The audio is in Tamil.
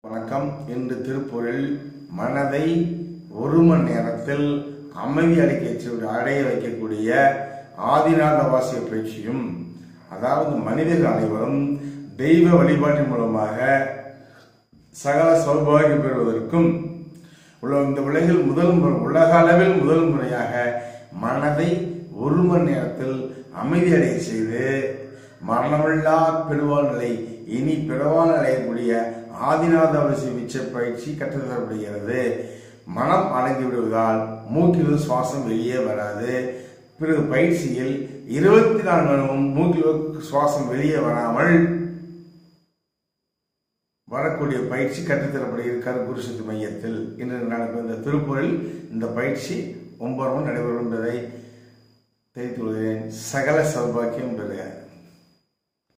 வணக்கம் இன்று திருப்பூரில் மனதை ஒரு மணி நேரத்தில் அமைதி அளிக்க அடைய வைக்கக்கூடிய ஆதிநாத வாசிய பயிற்சியும் அதாவது மனிதர்கள் அனைவரும் தெய்வ வழிபாட்டின் மூலமாக சகல சௌபாகியம் பெறுவதற்கும் உள்ள இந்த உலகில் முதல் முறை உலக அளவில் முதல் முறையாக மனதை ஒரு மணி நேரத்தில் அமைதியடைய செய்து மரணமில்லா பெருவாழ் நிலை இனி பிறவால் அடையக்கூடிய ஆதிநாத அவசிய விச்ச பயிற்சி கற்றுத்தரப்படுகிறது மனம் அடங்கி விடுவதால் மூக்கில் சுவாசம் வெளியே வராது பிறகு பயிற்சியில் இருபத்தி நாலு மணி நேரமும் மூக்கில் சுவாசம் வெளியே வராமல் வரக்கூடிய பயிற்சி கற்றுத்தரப்படுகிறது கருகுருசத்து மையத்தில் இன்று நடக்கும் இந்த திருப்பூரில் இந்த பயிற்சி ஒன்பது மணி நடைபெறும் என்பதை தெரிவித்துக் கொள்கிறேன் சகல சௌபாக்கியம் பெறுக